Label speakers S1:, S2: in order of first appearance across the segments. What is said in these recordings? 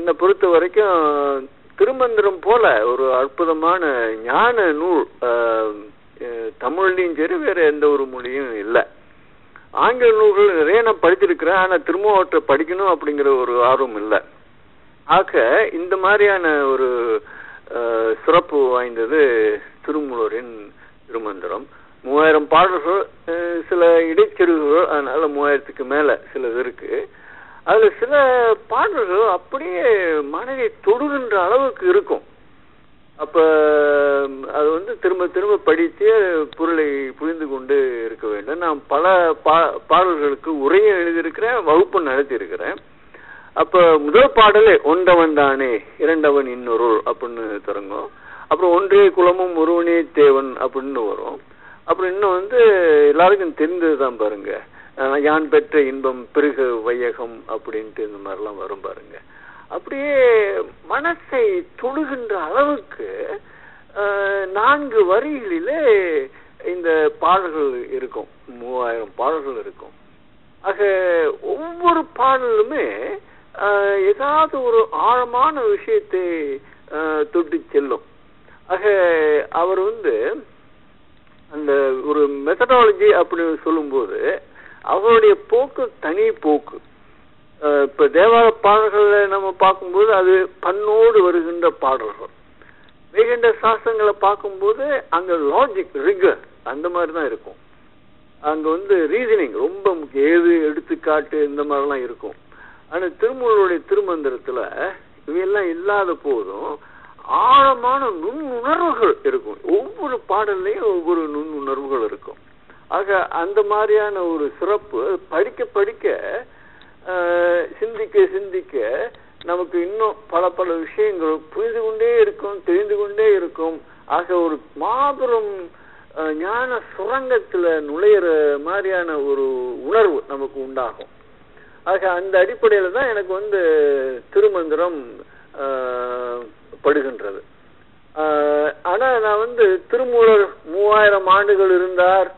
S1: என்னை பொறுத்த வரைக்கும் திருமந்திரம் போல ஒரு அற்புதமான ஞான நூல் ஆஹ், அஹ், தமிழ்லையும் சரி வேற எந்த ஒரு மொழியும் இல்லை ஆங்கில நூல்கள் நிறைய நான் படிச்சிருக்கிறேன் ஆனா திரும்ப அவற்றை படிக்கணும் அப்படிங்கிற ஒரு ஆர்வம் இல்லை ஆக இந்த மாதிரியான ஒரு அஹ், சிறப்பு வாய்ந்தது திருமூலரின் திருமந்திரம் மூவாயிரம் பாடல்கள் அஹ், சில இடைச்செருகுகள் அதனால மூவாயிரத்துக்கு மேல சிலது இருக்கு அதுல சில பாடல்கள் அப்படியே மனதை தொடுகின்ற அளவுக்கு இருக்கும் அப்ப ம், அது வந்து திரும்ப திரும்ப படித்து பொருளை புரிந்து கொண்டு இருக்க வேண்டும் நான் பல பா பாடல்களுக்கு உரையை எழுதியிருக்கிறேன் வகுப்பு நடத்தியிருக்கிறேன் அப்ப முதல் பாடலே ஒன்றவன் தானே இரண்டவன் இன்னொரு அப்படின்னு தொடங்கும் அப்புறம் ஒன்றே குலமும் ஒருவனே தேவன் அப்படின்னு வரும் அப்புறம் இன்னும் வந்து எல்லாருக்கும் தெரிந்தது தான் பாருங்க அஹ் யான் பெற்ற இன்பம் பெருக வையகம் அப்படின்ட்டு இந்த மாதிரிலாம் வரும் பாருங்க அப்படியே மனசை தொடுகின்ற அளவுக்கு அஹ், நான்கு வரிகளிலே இந்த பாடல்கள் இருக்கும் மூவாயிரம் பாடல்கள் இருக்கும் ஆக ஒவ்வொரு பாடலுமே ஆஹ், ஏதாவது ஒரு ஆழமான விஷயத்தை ஆஹ், தொட்டு செல்லும் ஆக அவர் வந்து அந்த ஒரு மெத்தடாலஜி அப்படின்னு சொல்லும்போது அவருடைய போக்கு தனி போக்கு ஆஹ், இப்ப தேவார பாடல்களை நம்ம பார்க்கும்போது அது பண்ணோடு வருகின்ற பாடல்கள் வேகண்ட சாஸ்திரங்களை பார்க்கும்போது அங்க லாஜிக் ரிகர் அந்த மாதிரி தான் இருக்கும் அங்க வந்து ரீசனிங் ரொம்ப முக்கியம் ஏது எடுத்துக்காட்டு இந்த மாதிரிலாம் இருக்கும் ஆனா திருமூலருடைய திருமந்திரத்துல இவையெல்லாம் இல்லாத போதும் ஆழமான நுண்ணுணர்வுகள் இருக்கும் ஒவ்வொரு பாடல்லையும் ஒவ்வொரு நுண்ணுணர்வுகள் இருக்கும் ஆக அந்த மாதிரியான ஒரு சிறப்பு படிக்க படிக்க ஆஹ், சிந்திக்க சிந்திக்க நமக்கு இன்னும் பல பல விஷயங்கள் புரிந்து கொண்டே இருக்கும் தெரிந்து கொண்டே இருக்கும் ஆக ஒரு மாபெரும் அஹ், ஞான சுரங்கத்துல நுழையிற மாதிரியான ஒரு உணர்வு நமக்கு உண்டாகும் ஆக அந்த அடிப்படையில தான் எனக்கு வந்து திருமந்திரம் ஆஹ், படுகின்றது ஆஹ், ஆனா நான் வந்து திருமூலர் மூவாயிரம் ஆண்டுகள் இருந்தார்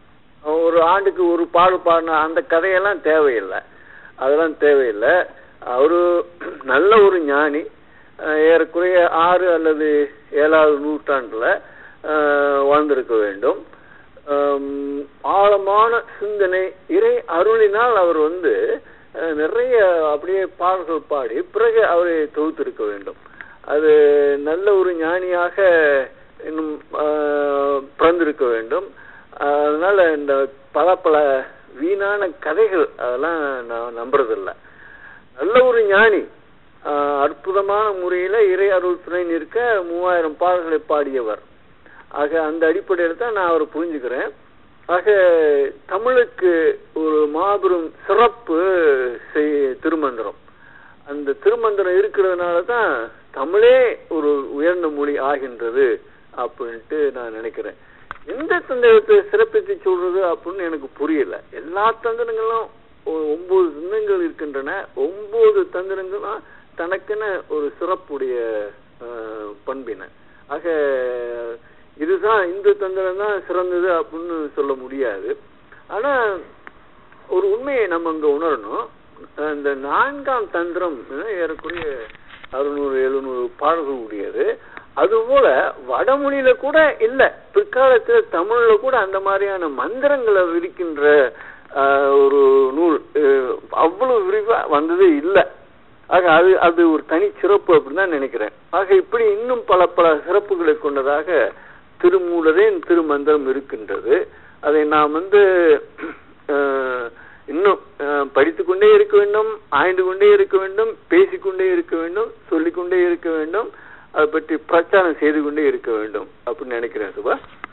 S1: ஒரு ஆண்டுக்கு ஒரு பாடு பாடின அந்த கதையெல்லாம் தேவையில்லை அதெல்லாம் தேவையில்லை அவரு நல்ல ஒரு ஞானி அஹ் ஏறக்குறைய ஆறு அல்லது ஏழாவது நூற்றாண்டுல அஹ், வாழ்ந்திருக்க வேண்டும் ஆம், ஆழமான சிந்தனை இறை அருளினால் அவர் வந்து அஹ், நிறைய அப்படியே பாடல்கள் பாடி பிறகு அவரை தொகுத்திருக்க வேண்டும் அது நல்ல ஒரு ஞானியாக இன்னும் ஆஹ், பிறந்திருக்க வேண்டும் ஆஹ், அதனால இந்த பல பல வீணான கதைகள் அதெல்லாம் நான் நம்புறதில்லை நல்ல ஒரு ஞானி ஆஹ், அற்புதமான முறையில இறை அருள் துணை நிற்க மூவாயிரம் பாடல்களை பாடியவர் ஆக அந்த அடிப்படையில் தான் நான் அவரை புரிஞ்சுக்கிறேன் ஆக தமிழுக்கு ஒரு மாபெரும் சிறப்பு செய்- திருமந்திரம் அந்த திருமந்திரம் இருக்கிறதுனால தான் தமிழே ஒரு உயர்ந்த மொழி ஆகின்றது அப்படின்ட்டு நான் நினைக்கிறேன் எந்த தந்திரத்தை சிறப்பித்து சொல்றது அப்படின்னு எனக்கு புரியல எல்லா தந்திரங்களும் ஒ- ஒன்பது தந்திரங்கள் இருக்கின்றன ஒன்பது தந்திரங்களும் தனக்கென ஒரு சிறப்புடைய அஹ், பண்பின ஆக இதுதான் இந்த தந்திரம் தான் சிறந்தது அப்படின்னு சொல்ல முடியாது ஆனா ஒரு உண்மையை நம்ம அங்க உணரணும் அந்த நான்காம் தந்திரம் அஹ், ஏறக்குறைய அறுநூறு எழுநூறு பாடல்கள் உடையது அதுபோல வடமொழியில கூட இல்ல பிற்காலத்துல தமிழ்ல கூட அந்த மாதிரியான மந்திரங்களை விரிக்கின்ற ஆஹ், ஒரு நூல் அஹ், அவ்வளவு விரிவா வந்ததே இல்லை ஆக அது அது ஒரு தனி சிறப்பு அப்படின்னு தான் நினைக்கிறேன் ஆக இப்படி இன்னும் பல பல சிறப்புகளை கொண்டதாக திருமூலரே திருமந்திரம் இருக்கின்றது அதை நாம் வந்து அஹ், இன்னும் அஹ், படித்துக்கொண்டே இருக்க வேண்டும் ஆய்ந்து கொண்டே இருக்க வேண்டும் பேசிக்கொண்டே இருக்க வேண்டும் சொல்லிக்கொண்டே இருக்க வேண்டும் அதை பற்றி பிரச்சாரம் செய்து கொண்டே இருக்க வேண்டும் அப்படின்னு நினைக்கிறேன் சுபா